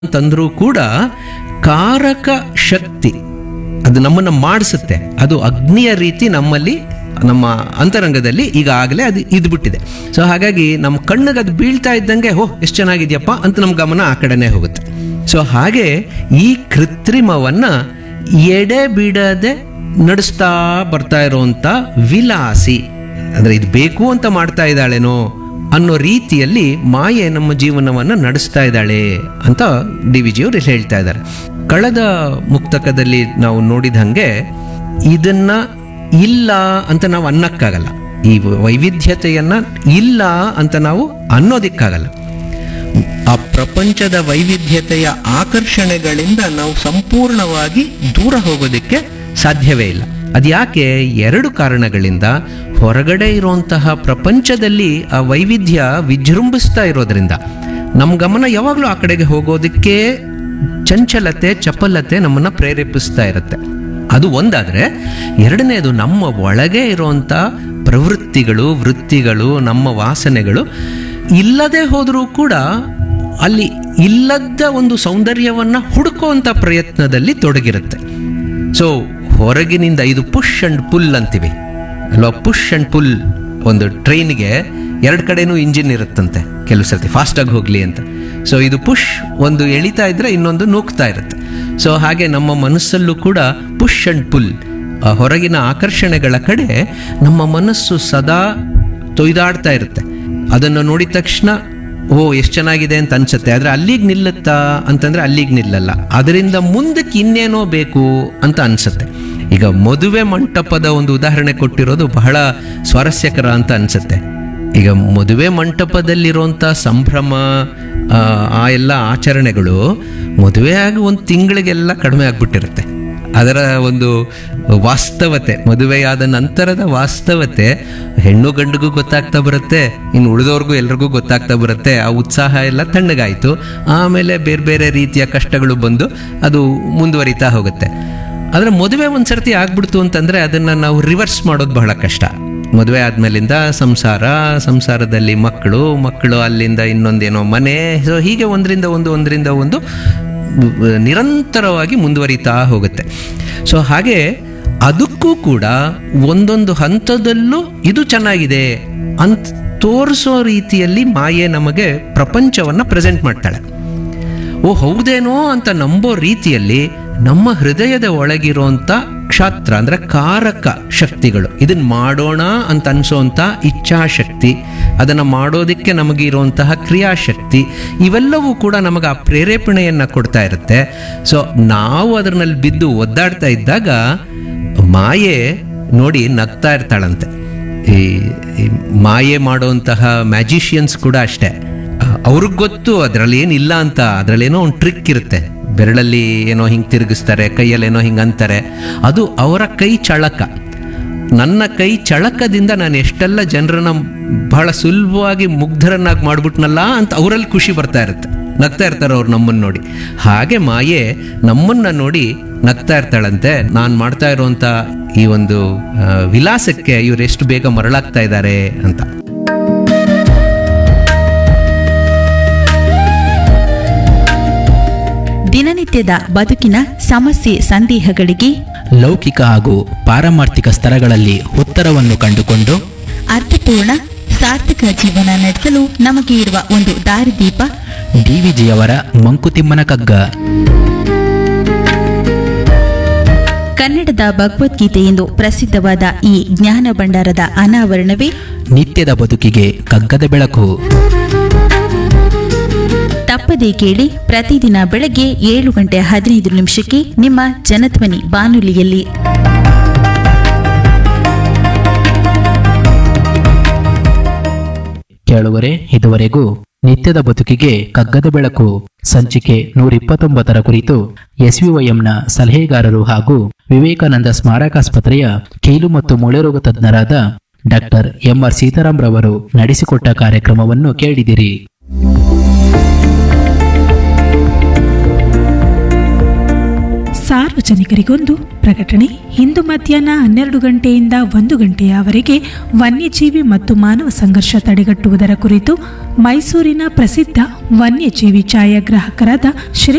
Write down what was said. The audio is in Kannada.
ಅಂತಂದ್ರೂ ಕೂಡ ಕಾರಕ ಶಕ್ತಿ ಅದು ನಮ್ಮನ್ನು ಮಾಡಿಸುತ್ತೆ ಅದು ಅಗ್ನಿಯ ರೀತಿ ನಮ್ಮಲ್ಲಿ ನಮ್ಮ ಅಂತರಂಗದಲ್ಲಿ ಈಗ ಆಗಲೇ ಅದು ಇದ್ಬಿಟ್ಟಿದೆ ಸೊ ಹಾಗಾಗಿ ನಮ್ಮ ಕಣ್ಣಿಗೆ ಅದು ಬೀಳ್ತಾ ಇದ್ದಂಗೆ ಹೋ ಎಷ್ಟು ಚೆನ್ನಾಗಿದೆಯಪ್ಪ ಅಂತ ನಮ್ಮ ಗಮನ ಆ ಕಡೆನೇ ಹೋಗುತ್ತೆ ಸೊ ಹಾಗೆ ಈ ಕೃತ್ರಿಮವನ್ನ ಎಡೆ ಬಿಡದೆ ನಡೆಸ್ತಾ ಬರ್ತಾ ಇರುವಂತ ವಿಲಾಸಿ ಅಂದ್ರೆ ಇದು ಬೇಕು ಅಂತ ಮಾಡ್ತಾ ಇದ್ದಾಳೇನೋ ಅನ್ನೋ ರೀತಿಯಲ್ಲಿ ಮಾಯೆ ನಮ್ಮ ಜೀವನವನ್ನು ನಡೆಸ್ತಾ ಇದ್ದಾಳೆ ಅಂತ ಡಿ ವಿ ಜಿಯವರು ಇಲ್ಲಿ ಹೇಳ್ತಾ ಇದ್ದಾರೆ ಕಳೆದ ಮುಕ್ತಕದಲ್ಲಿ ನಾವು ನೋಡಿದ ಹಾಗೆ ಇದನ್ನ ಇಲ್ಲ ಅಂತ ನಾವು ಅನ್ನಕ್ಕಾಗಲ್ಲ ಈ ವೈವಿಧ್ಯತೆಯನ್ನ ಇಲ್ಲ ಅಂತ ನಾವು ಅನ್ನೋದಿಕ್ಕಾಗಲ್ಲ ಆ ಪ್ರಪಂಚದ ವೈವಿಧ್ಯತೆಯ ಆಕರ್ಷಣೆಗಳಿಂದ ನಾವು ಸಂಪೂರ್ಣವಾಗಿ ದೂರ ಹೋಗೋದಕ್ಕೆ ಸಾಧ್ಯವೇ ಇಲ್ಲ ಅದ್ಯಾಕೆ ಎರಡು ಕಾರಣಗಳಿಂದ ಹೊರಗಡೆ ಇರುವಂತಹ ಪ್ರಪಂಚದಲ್ಲಿ ಆ ವೈವಿಧ್ಯ ವಿಜೃಂಭಿಸ್ತಾ ಇರೋದ್ರಿಂದ ನಮ್ಮ ಗಮನ ಯಾವಾಗಲೂ ಆ ಕಡೆಗೆ ಹೋಗೋದಕ್ಕೆ ಚಂಚಲತೆ ಚಪಲತೆ ನಮ್ಮನ್ನ ಪ್ರೇರೇಪಿಸ್ತಾ ಇರುತ್ತೆ ಅದು ಒಂದಾದ್ರೆ ಎರಡನೇದು ನಮ್ಮ ಒಳಗೆ ಇರುವಂತ ಪ್ರವೃತ್ತಿಗಳು ವೃತ್ತಿಗಳು ನಮ್ಮ ವಾಸನೆಗಳು ಇಲ್ಲದೆ ಹೋದರೂ ಕೂಡ ಅಲ್ಲಿ ಇಲ್ಲದ ಒಂದು ಸೌಂದರ್ಯವನ್ನ ಹುಡುಕುವಂತ ಪ್ರಯತ್ನದಲ್ಲಿ ತೊಡಗಿರುತ್ತೆ ಸೊ ಹೊರಗಿನಿಂದ ಇದು ಪುಷ್ ಅಂಡ್ ಪುಲ್ ಅಂತೀವಿ ಅಲ್ವಾ ಪುಷ್ ಅಂಡ್ ಪುಲ್ ಒಂದು ಟ್ರೈನ್ಗೆ ಎರಡು ಕಡೆನೂ ಇಂಜಿನ್ ಇರುತ್ತಂತೆ ಕೆಲವು ಸರ್ತಿ ಫಾಸ್ಟಾಗಿ ಹೋಗಲಿ ಅಂತ ಸೊ ಇದು ಪುಷ್ ಒಂದು ಎಳಿತಾ ಇದ್ರೆ ಇನ್ನೊಂದು ನೂಕ್ತಾ ಇರುತ್ತೆ ಸೊ ಹಾಗೆ ನಮ್ಮ ಮನಸ್ಸಲ್ಲೂ ಕೂಡ ಪುಷ್ ಅಂಡ್ ಪುಲ್ ಹೊರಗಿನ ಆಕರ್ಷಣೆಗಳ ಕಡೆ ನಮ್ಮ ಮನಸ್ಸು ಸದಾ ತೊಯ್ದಾಡ್ತಾ ಇರುತ್ತೆ ಅದನ್ನು ನೋಡಿದ ತಕ್ಷಣ ಓ ಎಷ್ಟು ಚೆನ್ನಾಗಿದೆ ಅಂತ ಅನ್ಸುತ್ತೆ ಆದರೆ ಅಲ್ಲಿಗೆ ನಿಲ್ಲುತ್ತಾ ಅಂತಂದ್ರೆ ಅಲ್ಲಿಗೆ ನಿಲ್ಲಲ್ಲ ಅದರಿಂದ ಮುಂದಕ್ಕೆ ಇನ್ನೇನೋ ಬೇಕು ಅಂತ ಅನ್ಸುತ್ತೆ ಈಗ ಮದುವೆ ಮಂಟಪದ ಒಂದು ಉದಾಹರಣೆ ಕೊಟ್ಟಿರೋದು ಬಹಳ ಸ್ವಾರಸ್ಯಕರ ಅಂತ ಅನ್ಸುತ್ತೆ ಈಗ ಮದುವೆ ಮಂಟಪದಲ್ಲಿರುವಂಥ ಸಂಭ್ರಮ ಆ, ಆ ಎಲ್ಲ ಆಚರಣೆಗಳು ಮದುವೆ ಆಗಿ ಒಂದು ತಿಂಗಳಿಗೆಲ್ಲ ಕಡಿಮೆ ಆಗ್ಬಿಟ್ಟಿರುತ್ತೆ ಅದರ ಒಂದು ವಾಸ್ತವತೆ ಮದುವೆಯಾದ ನಂತರದ ವಾಸ್ತವತೆ ಹೆಣ್ಣು ಗಂಡಿಗೂ ಗೊತ್ತಾಗ್ತಾ ಬರುತ್ತೆ ಇನ್ನು ಉಳಿದವ್ರಿಗೂ ಎಲ್ರಿಗೂ ಗೊತ್ತಾಗ್ತಾ ಬರುತ್ತೆ ಆ ಉತ್ಸಾಹ ಎಲ್ಲ ತಣ್ಣಗಾಯಿತು ಆಮೇಲೆ ಬೇರೆ ಬೇರೆ ರೀತಿಯ ಕಷ್ಟಗಳು ಬಂದು ಅದು ಮುಂದುವರಿತಾ ಹೋಗುತ್ತೆ ಆದರೆ ಮದುವೆ ಒಂದು ಸರ್ತಿ ಆಗ್ಬಿಡ್ತು ಅಂತಂದ್ರೆ ಅದನ್ನ ನಾವು ರಿವರ್ಸ್ ಮಾಡೋದು ಬಹಳ ಕಷ್ಟ ಮದುವೆ ಆದ್ಮೇಲಿಂದ ಸಂಸಾರ ಸಂಸಾರದಲ್ಲಿ ಮಕ್ಕಳು ಮಕ್ಕಳು ಅಲ್ಲಿಂದ ಇನ್ನೊಂದೇನೋ ಮನೆ ಸೊ ಹೀಗೆ ಒಂದರಿಂದ ಒಂದು ಒಂದರಿಂದ ಒಂದು ನಿರಂತರವಾಗಿ ಮುಂದುವರಿತಾ ಹೋಗುತ್ತೆ ಸೊ ಹಾಗೆ ಅದಕ್ಕೂ ಕೂಡ ಒಂದೊಂದು ಹಂತದಲ್ಲೂ ಇದು ಚೆನ್ನಾಗಿದೆ ಅಂತ ತೋರಿಸೋ ರೀತಿಯಲ್ಲಿ ಮಾಯೆ ನಮಗೆ ಪ್ರಪಂಚವನ್ನು ಪ್ರೆಸೆಂಟ್ ಮಾಡ್ತಾಳೆ ಓ ಹೌದೇನೋ ಅಂತ ನಂಬೋ ರೀತಿಯಲ್ಲಿ ನಮ್ಮ ಹೃದಯದ ಒಳಗಿರುವಂತ ಕ್ಷಾತ್ರ ಅಂದ್ರೆ ಕಾರಕ ಶಕ್ತಿಗಳು ಇದನ್ನ ಮಾಡೋಣ ಅಂತ ಅನ್ಸೋಂಥ ಇಚ್ಛಾಶಕ್ತಿ ಅದನ್ನ ಮಾಡೋದಕ್ಕೆ ನಮಗಿರುವಂತಹ ಕ್ರಿಯಾಶಕ್ತಿ ಇವೆಲ್ಲವೂ ಕೂಡ ನಮಗೆ ಆ ಪ್ರೇರೇಪಣೆಯನ್ನ ಕೊಡ್ತಾ ಇರುತ್ತೆ ಸೊ ನಾವು ಅದರಲ್ಲಿ ಬಿದ್ದು ಒದ್ದಾಡ್ತಾ ಇದ್ದಾಗ ಮಾಯೆ ನೋಡಿ ನಗ್ತಾ ಇರ್ತಾಳಂತೆ ಈ ಈ ಮಾಯೆ ಮಾಡುವಂತಹ ಮ್ಯಾಜಿಷಿಯನ್ಸ್ ಕೂಡ ಅಷ್ಟೇ ಅವ್ರಿಗೆ ಗೊತ್ತು ಅದರಲ್ಲಿ ಏನಿಲ್ಲ ಅಂತ ಅದರಲ್ಲಿ ಏನೋ ಒಂದು ಟ್ರಿಕ್ ಇರುತ್ತೆ ಬೆರಳಲ್ಲಿ ಏನೋ ಹಿಂಗೆ ತಿರುಗಿಸ್ತಾರೆ ಕೈಯಲ್ಲಿ ಏನೋ ಹಿಂಗೆ ಅಂತಾರೆ ಅದು ಅವರ ಕೈ ಚಳಕ ನನ್ನ ಕೈ ಚಳಕದಿಂದ ನಾನು ಎಷ್ಟೆಲ್ಲ ಜನರನ್ನ ಬಹಳ ಸುಲಭವಾಗಿ ಮುಗ್ಧರನ್ನಾಗಿ ಮಾಡ್ಬಿಟ್ನಲ್ಲ ಅಂತ ಅವರಲ್ಲಿ ಖುಷಿ ಬರ್ತಾ ಇರುತ್ತೆ ನಗ್ತಾ ಇರ್ತಾರೆ ಅವ್ರು ನಮ್ಮನ್ನು ನೋಡಿ ಹಾಗೆ ಮಾಯೆ ನಮ್ಮನ್ನ ನೋಡಿ ನಗ್ತಾ ಇರ್ತಾಳಂತೆ ನಾನು ಮಾಡ್ತಾ ಇರುವಂತ ಈ ಒಂದು ಆ, ವಿಲಾಸಕ್ಕೆ ಇವ್ರು ಎಷ್ಟು ಬೇಗ ಮರಳಾಗ್ತಾ ಇದ್ದಾರೆ ಅಂತ ದಿನನಿತ್ಯದ ಬದುಕಿನ ಸಮಸ್ಯೆ ಸಂದೇಹಗಳಿಗೆ ಲೌಕಿಕ ಹಾಗೂ ಪಾರಮಾರ್ಥಿಕ ಸ್ತರಗಳಲ್ಲಿ ಉತ್ತರವನ್ನು ಕಂಡುಕೊಂಡು ಅರ್ಥಪೂರ್ಣ ಸಾರ್ಥಕ ಜೀವನ ನಡೆಸಲು ನಮಗೆ ಇರುವ ಒಂದು ದಾರಿದೀಪ ಡಿವಿಜಿಯವರ ಮಂಕುತಿಮ್ಮನ ಕಗ್ಗ ಕನ್ನಡದ ಭಗವದ್ಗೀತೆ ಎಂದು ಪ್ರಸಿದ್ಧವಾದ ಈ ಜ್ಞಾನ ಭಂಡಾರದ ಅನಾವರಣವೇ ನಿತ್ಯದ ಬದುಕಿಗೆ ಕಗ್ಗದ ಬೆಳಕು ತಪ್ಪದೇ ಕೇಳಿ ಪ್ರತಿದಿನ ಬೆಳಗ್ಗೆ ಏಳು ಗಂಟೆ ಹದಿನೈದು ನಿಮಿಷಕ್ಕೆ ನಿಮ್ಮ ಜನಧ್ವನಿ ಬಾನುಲಿಯಲ್ಲಿ ಕೇಳುವರೆ ಇದುವರೆಗೂ ನಿತ್ಯದ ಬದುಕಿಗೆ ಕಗ್ಗದ ಬೆಳಕು ಸಂಚಿಕೆ ನೂರ ಇಪ್ಪತ್ತೊಂಬತ್ತರ ಕುರಿತು ಎಸ್ವಿವೈಎಂನ ಸಲಹೆಗಾರರು ಹಾಗೂ ವಿವೇಕಾನಂದ ಸ್ಮಾರಕಾಸ್ಪತ್ರೆಯ ಕೀಲು ಮತ್ತು ಮೊಳೆರೋಗ ತಜ್ಞರಾದ ಡಾಕ್ಟರ್ ಎಂಆರ್ ಸೀತಾರಾಮ್ ರವರು ನಡೆಸಿಕೊಟ್ಟ ಕಾರ್ಯಕ್ರಮವನ್ನು ಕೇಳಿದಿರಿ ಸಾರ್ವಜನಿಕ ಸಾರ್ವಜನಿಕರಿಗೊಂದು ಪ್ರಕಟಣೆ ಇಂದು ಮಧ್ಯಾಹ್ನ ಹನ್ನೆರಡು ಗಂಟೆಯಿಂದ ಒಂದು ಗಂಟೆಯವರೆಗೆ ವನ್ಯಜೀವಿ ಮತ್ತು ಮಾನವ ಸಂಘರ್ಷ ತಡೆಗಟ್ಟುವುದರ ಕುರಿತು ಮೈಸೂರಿನ ಪ್ರಸಿದ್ಧ ವನ್ಯಜೀವಿ ಛಾಯಾಗ್ರಾಹಕರಾದ ಶ್ರೀ